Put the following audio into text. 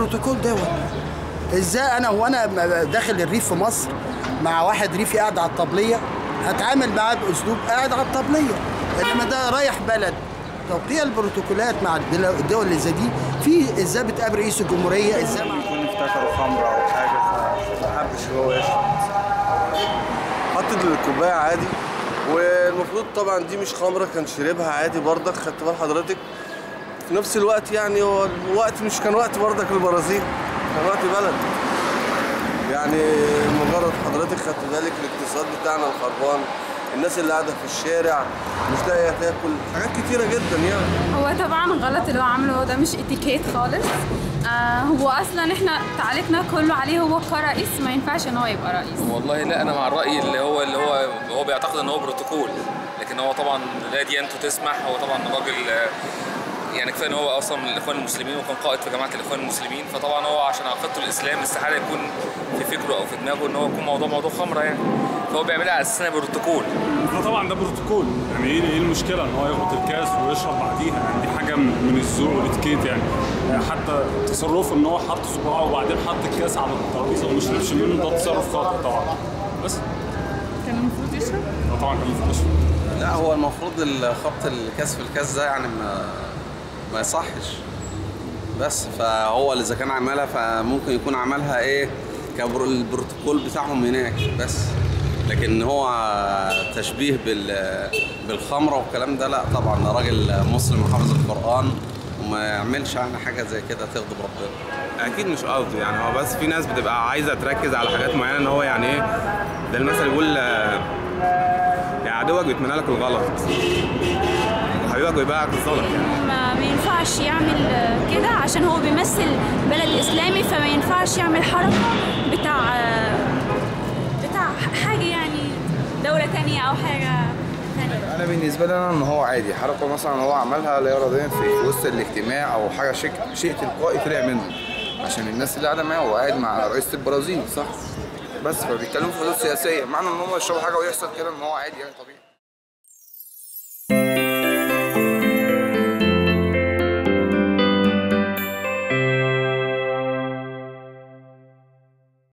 البروتوكول دوت ازاي انا وانا داخل الريف في مصر مع واحد ريفي قاعد على الطبليه هتعامل معاه باسلوب قاعد على الطبليه انما ده رايح بلد توقيع البروتوكولات مع الدول الدول اللي زي دي في ازاي بتقابل رئيس الجمهوريه ازاي مع يكون افتكروا خمره او حاجه فما حبش هو يشرب حط الكوبايه عادي والمفروض طبعا دي مش خمره كان شربها عادي برضك خدت بال حضرتك في نفس الوقت يعني هو الوقت مش كان وقت برضك البرازيل كان وقت بلد يعني مجرد حضرتك خدت بالك الاقتصاد بتاعنا الخربان الناس اللي قاعده في الشارع مش لاقيه تاكل حاجات كتيره جدا يعني هو طبعا غلط اللي هو عامله ده مش اتيكيت خالص آه هو اصلا احنا تعليقنا كله عليه هو كرئيس ما ينفعش ان هو يبقى رئيس والله لا انا مع الراي اللي هو اللي هو هو بيعتقد ان هو بروتوكول لكن هو طبعا لا ديانته تسمح هو طبعا راجل آه، يعني كفايه ان هو اصلا من الاخوان المسلمين وكان قائد في جماعه الاخوان المسلمين فطبعا هو عشان عقيدته الاسلام استحاله يكون في فكره او في دماغه ان هو يكون موضوع موضوع خمره يعني فهو بيعملها على اساس انها بروتوكول ده طبعا ده بروتوكول يعني ايه ايه المشكله ان هو يخبط الكاس ويشرب بعديها يعني دي حاجه من من الذوق والاتيكيت يعني يعني حتى تصرفه ان هو حط صباعه وبعدين حط الكاس على الترابيزه وما شربش منه ده تصرف خاطئ طبعا بس كان المفروض يشرب ده طبعا كان المفروض يشرب لا هو المفروض خبط الكاس في الكاس ده يعني ما ما يصحش بس فهو اللي اذا كان عملها فممكن يكون عملها ايه كالبروتوكول بتاعهم هناك بس لكن هو تشبيه بال بالخمره والكلام ده لا طبعا ده راجل مسلم حافظ القران وما يعملش يعني حاجه زي كده تغضب ربنا اكيد مش قصده يعني هو بس في ناس بتبقى عايزه تركز على حاجات معينه ان هو يعني ايه ده المثل يقول آه، يا عدوك بيتمنى لك الغلط وحبيبك بيبيعك الصدق يعني ما ما ينفعش يعمل آه، كده عشان هو بيمثل بلد اسلامي فما ينفعش يعمل حركه بتاع آه، بتاع حاجه يعني دوله تانية او حاجه تانية انا بالنسبه لي انا ان هو عادي حركه مثلا هو عملها لا اراديا في وسط الاجتماع او حاجه شيء شيء تلقائي طلع منه عشان الناس اللي قاعده معاه هو قاعد مع رئيس البرازيل صح بس فبيتكلموا في حدود سياسيه معنى ان هم يشربوا حاجه ويحصل كده ان هو عادي يعني طبيعي